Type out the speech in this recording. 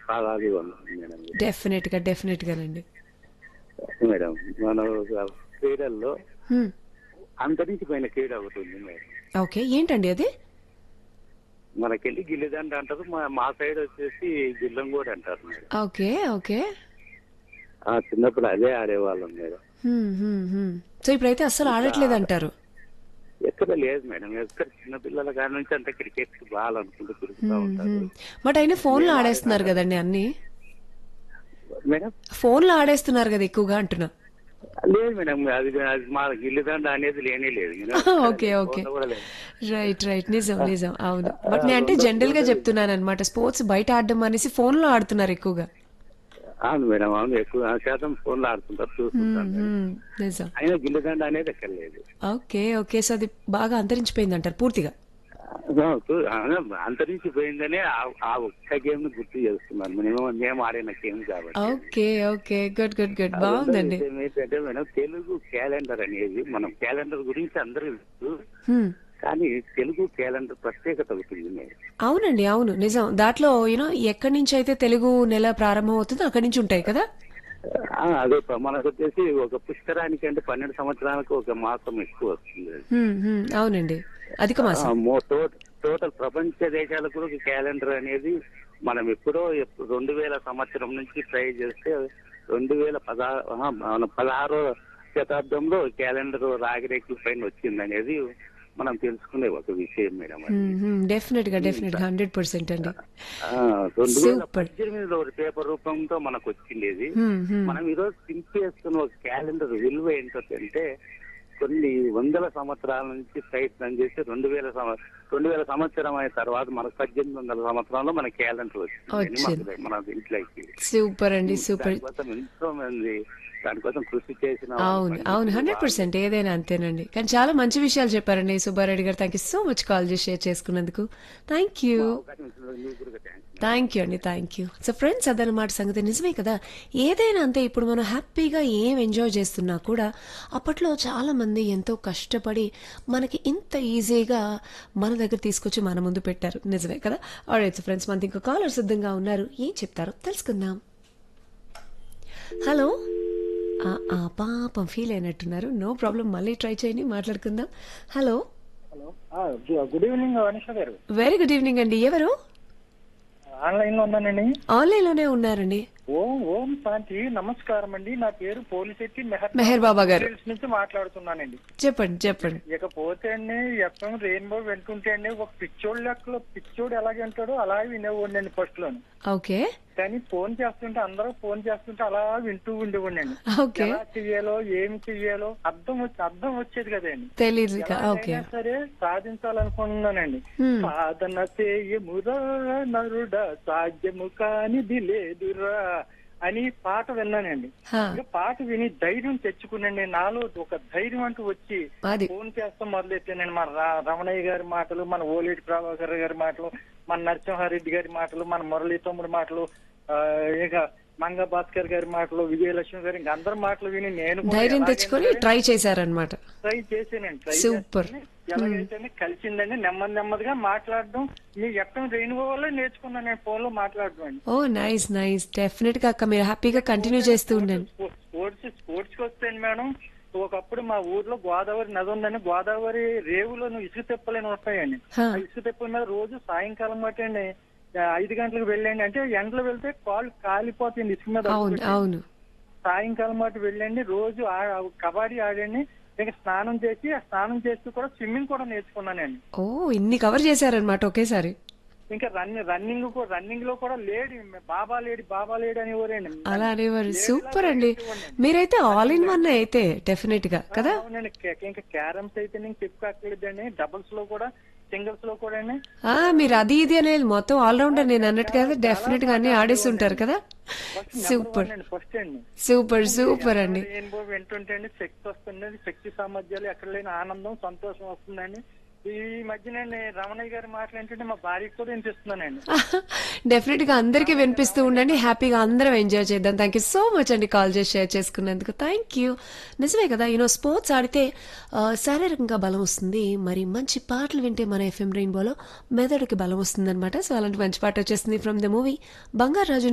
సాగాది వాళ్ళు madam definite గా definite గానండి మేడం మన ఒక క్రీడల్లో హ్మ్. అంతరించిపోయిన క్రీడ ఒకటి ఉంది మేడం ఓకే ఏంటండి అది మనకెళ్ళి గిల్లిదండ అంటారు మా మా సైడ్ వచ్చేసి గిల్లం కూడా అంటారు మేడం ఓకే ఓకే ఆ చిన్నప్పుడు అదే ఆడేవాళ్ళం మేడం హ్మ్, హ్మ్, హ్మ్. సో ఇప్పుడైతే అస్సలు ఆడట్లేదు అంటారు ఎక్కడ లేదు మేడం ఎక్కడ చిన్న పిల్లల కాడ నుంచి అంత క్రికెట్ బాల్ అనుకుంటూ తిరుగుతూ ఉంటారు బట్ అయినా ఫోన్లో ఆడేస్తున్నారు కదండి అన్ని మేడం ఫోన్లో ఆడేస్తున్నారు కదా ఎక్కువగా అంటున్నా లేదు మేడం అది అది మా గిల్లిదండ అనేది లేనే లేదు మేడం. ఓకే ఓకే ఫోన్లో కూడా లేదు. రైట్ రైట్ నిజం నిజం అవును బట్ నేను అంటే జనరల్ గా చెప్తున్నాను అనమాట స్పోర్ట్స్ బయట ఆడడం అనేసి ఫోన్ లో ఆడుతున్నారు ఎక్కువగా అవును మేడం అవును ఎక్కువ శాతం ఫోన్ లో ఆడుతుంటారు చూస్తుంటారు మేడం. హ్మ్, నిజం అయినా గిల్లిదండ అనేది ఎక్కడ లేదు ఓకే ఓకే సో అది బాగా అంతరించిపోయింది అంటారు పూర్తిగా ఆ, చూ- ఆ, అంతరించిపోయిందనే ఆ- ఆ ఒక్క గేమ్ ను గుర్తు చేస్తున్నాను మేము మేము ఆడిన గేమ్ కాబట్టి okay okay good good good బాగుందండి విషయం ఏంటంటే మేడం తెలుగు క్యాలెండర్ అనేది మనం క్యాలెండర్ గురించి అందరూ తెలుసు హ్మ్. కానీ తెలుగు క్యాలెండర్ ప్రత్యేకత అవుతుంది మేడం అవునండి అవును నిజం దాంట్లో యూనో ఎక్కడి నుంచి అయితే తెలుగు నెల ప్రారంభం అవుతుందో అక్కడి నుంచి ఉంటాయి కదా ఆ, అదే ప- మనకు వచ్చేసి ఒక పుష్కరానికి అంటే పన్నెండు సంవత్సరాలకు ఒక మాసం ఎక్కువ వస్తుంది హ్మ్, హ్మ్, అవునండి అధిక ఆ, మాసం మో- టో- టోటల్ ప్రపంచ దేశాలకు కూడా క్యాలెండర్ అనేది మనం ఎప్పుడో ఎప్పు- రెండు వేల సంవత్సరం నుంచి ట్రై చేస్తే రెండు వేల పదహారు ఆహా, మన పదహారో శతాబ్దంలో క్యాలెండర్ రాగిరేకుల పైన వచ్చింది అనేది మనం తెలుసుకునే ఒక విషయం మేడం అది. డెఫినెట్ గా డెఫినెట్ గా హండ్రెడ్ పర్సెంట్ అండి ఆ, రెండు వేల Super. పద్దెనిమిదిలో ఒక పేపర్ రూపంతో మనకు వచ్చిండేది హ్మ్, హ్మ్. మనం ఈరోజు సింపేస్తున్న ఒక క్యాలెండర్ విలువ ఏంటో అంటే కొన్ని వందల సంవత్సరాల నుంచి ప్రయత్నం చేసి రెండు వేల సంవ- రెండు వేల సంవత్సరం అయిన తర్వాత మనకు పద్దెనిమిది వందల సంవత్సరంలో మన క్యాలెండర్ వచ్చింది వచ్చింది. మనకు- మన ఇంట్లోకి సూపర్ అండి సూపర్ దానికోసం ఎంతో మంది దానికోసం కృషి చేసిన వాళ్ళు, అవును పండితులు, అవును హండ్రెడ్ పర్సెంట్ ఏదైనా అంతేనండి కానీ చాలా మంచి విషయాలు చెప్పారండి Subba Reddy garu thank you so much call చేసి షేర్ చేసుకున్నందుకు థ్యాంక్ యూ అవకాశం ఇచ్చినందుకు మీకు కూడా థాంక్స్. థ్యాంక్ యూ అండి థ్యాంక్ యూ సో ఫ్రెండ్స్ అదనమాట సంగతి నిజమే కదా ఏదైనా అంతే ఇప్పుడు మనం హ్యాపీగా ఏం ఎంజాయ్ చేస్తున్నా కూడా అప్పట్లో చాలా మంది ఎంతో కష్టపడి మనకి ఇంత ఈజీగా మన దగ్గర తీసుకొచ్చి మన ముందు పెట్టారు నిజమే కదా ఆల్రైట్ ఫ్రెండ్స్ మనకి ఇంకో కాలర్ సిద్ధంగా ఉన్నారు ఏం చెప్తారో తెలుసుకుందాం హలో ఆ, ఆ, పాపం ఫీల్ అయినట్టున్నారు నో ప్రాబ్లం మళ్ళీ ట్రై చేయండి మాట్లాడుకుందాం హలో హలో ఆ, గు- గుడ్ ఈవినింగ్ అనిష గారు వెరీ గుడ్ ఈవినింగ్ అండి ఎవరు ఆన్లైన్ లో ఉన్నానండి ఆన్లైన్లోనే ఉన్నారండి ఓం ఓం శాంతి నమస్కారం అండి నా పేరు పోలిశెట్టి మెహర్ మెహర్ బాబా గారు హిల్స్ నుంచి మాట్లాడుతున్నానండి చెప్పండి చెప్పండి ఇకపోతే అండి ఎఫ్ఎం రెయిన్బో వింటుంటే అండి ఒక పిచ్చోడు లెక్కలో పిచ్చోడు ఎలాగ వింటాడో అలాగే వినేవాడిని అండి ఫస్ట్ లోను ఓకే కానీ ఫోన్ చేస్తుంటే అందరూ ఫోన్ చేస్తుంటే అలా వింటూ ఉండేవాడిని ఓకే ఎలా చెయ్యాలో ఏమి చెయ్యాలో అర్థం వచ్చి అర్థం వచ్చేది కదండి తెలీదు ఇక. ఓకే ఎలాగైనా సరే సాధించాలనుకున్నానండి Hmm. సాధన చేయమురా నరుడా సాధ్యము కానిది లేదురా అని పాట విన్నానండి హా, ఇక పాట విని ధైర్యం తెచ్చుకునండి నాలో ఒక ధైర్యం అంటూ వచ్చి అది ఫోన్ చేస్తాం మొదలెట్టానండి మన రా- రమణయ్య గారి మాటలు మన ఓలేటి ప్రభాకర్ గారి మాటలు మన నరసింహారెడ్డి గారి మాటలు మన మురళీ తమ్ముడి మాటలు ఆ, ఇక మంగ భాస్కర్ గారి మాటలు విజయలక్ష్మి గారి ఇంక అందరి మాటలు విని నేను కూడా ధైర్యం ఎలాగైనా తెచ్చుకొని సరే ట్రై చేశారనమాట ట్రై చేసానండి ట్రై Super. చేస్తాను. ఎలాగైతే కలిసిందండి నెమ్మది నెమ్మదిగా మాట్లాడడం మీ ఎక్కడ రెయిన్బో వల్ల నేర్చుకున్నాను నేను ఫోన్ లో మాట్లాడడం అండి ఓ నైస్ నైస్ డెఫినెట్ గా అక్క మీరు హ్యాపీగా కంటిన్యూ చేస్తూ ఉండండి స్పోర్ట్స్ స్పోర్ట్స్ కి వస్తాను మేడం ఒకప్పుడు మా ఊర్లో గోదావరి నది ఉందండి గోదావరి రేవులో ఇసుక తెప్పలేని వస్తాయండి హా. ఆ ఇసుక తెప్పల మీద రోజు సాయంకాలం మట్టండి ఆ, ఐదు గంటలకు వెళ్ళండి అంటే ఎండలో వెళ్తే కాళ్ళు కాలిపోతాయండి ఇసుక మీద అవును అడుగుపెట్టి. అవును సాయంకాలం మాట వెళ్ళండి రోజు ఆ- కబడ్డీ ఆడండి ఇంకా స్నానం చేసి ఆ స్నానం చేస్తూ కూడా స్విమ్మింగ్ కూడా నేర్చుకున్నానండి ఓ ఇన్ని కవర్ చేశారనమాట ఒకేసారి ఇంకా రన్నింగ్ రన్నింగ్ కూడా రన్నింగ్ లో కూడా లేడీ బాబా లేడీ బాబా లేడీ అనేవారండి అలా అనేవారు సూపర్ అండి మీరైతే ఆల్ ఇన్ వన్ అయితే డెఫినెట్ గా కదా అవునండి కే- ఇంకా క్యారమ్స్ అయితే నేను చెప్పుకోక్కర్లేదండి డబుల్స్ లో కూడా సింగిల్స్ లో కూడా అండి ఆ మీరు అది ఇది అనేది మొత్తం ఆల్రౌండర్ నేను అన్నట్టు కదా డెఫినెట్ గా అన్ని ఆడేసి ఉంటారు కదా సూపర్ ఫస్ట్ అండి సూపర్ సూపర్ అండి రెయిన్బో వింటుంటే అండి శక్తి వస్తుందండి శక్తి సామర్థ్యాలు ఎక్కడ లేని ఆనందం సంతోషం వస్తుందండి ఈ మధ్య నేను రమణయ్య గారి మాటలు ఏంటంటే మా భార్యకి కూడా వినిపిస్తున్నానండి డెఫినెట్ గా అందరికీ వినిపిస్తూ ఉండండి హ్యాపీగా అందరం ఎంజాయ్ చేద్దాం థ్యాంక్ యూ సో మచ్ అండి కాల్ చేసి షేర్ చేసుకున్నందుకు థ్యాంక్ యూ నిజమే కదా యూనో స్పోర్ట్స్ ఆడితే ఆ, శారీరకంగా బలం వస్తుంది మరి మంచి పాటలు వింటే మన ఎఫ్ఎం రెయిన్బోలో మెదడుకి బలం వస్తుంది అనమాట సో అలాంటి మంచి పాట వచ్చేస్తుంది ఫ్రమ్ ద మూవీ బంగారాజు